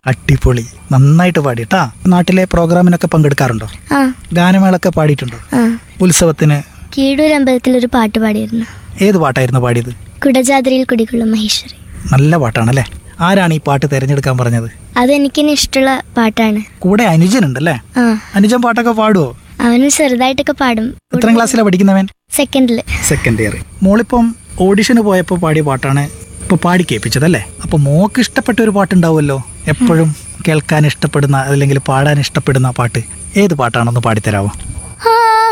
അടിപൊളി നന്നായിട്ട് പാടിട്ടാ നാട്ടിലെ പ്രോഗ്രാമിനൊക്കെ പങ്കെടുക്കാറുണ്ടോ ആ ഗാനമേളൊക്കെ പാടിയിട്ടുണ്ടോ ആ ഉത്സവത്തിന് കീഴൂർ അമ്പലത്തിൽ ഒരു പാട്ട് പാടിയിരുന്നു ഏത് പാട്ടായിരുന്നു പാടിയത് കുടജാദ്രിയിൽ കുടികൊള്ളും മഹേശ്വരി നല്ല പാട്ടാണല്ലേ ആരാണ് ഈ പാട്ട് തിരഞ്ഞെടുക്കാൻ പറഞ്ഞത് അതെനിക്കിന് ഇഷ്ടമുള്ള പാട്ടാണ് കൂടെ അനുജനുണ്ടല്ലേ ആ അനുജൻ പാട്ടൊക്കെ പാടുവോ അവന് ചെറുതായിട്ടൊക്കെ പാടും എത്രാം ക്ലാസ്സിലാണ് പഠിക്കുന്നവൻ സെക്കൻഡിൽ സെക്കൻഡ് ഇയർ മോളിപ്പം ഓഡിഷന് പോയപ്പോൾ പാടിയ പാട്ടാണ് ഇപ്പോൾ പാടി കേൾപ്പിച്ചതല്ലേ അപ്പോൾ മോക്ക് ഇഷ്ടപ്പെട്ട ഒരു പാട്ടുണ്ടാവുമല്ലോ എപ്പോഴും കേൾക്കാൻ ഇഷ്ടപ്പെടുന്ന അല്ലെങ്കിൽ പാടാൻ ഇഷ്ടപ്പെടുന്ന പാട്ട് ഏത് പാട്ടാണെന്ന് പാടിത്തരാമോ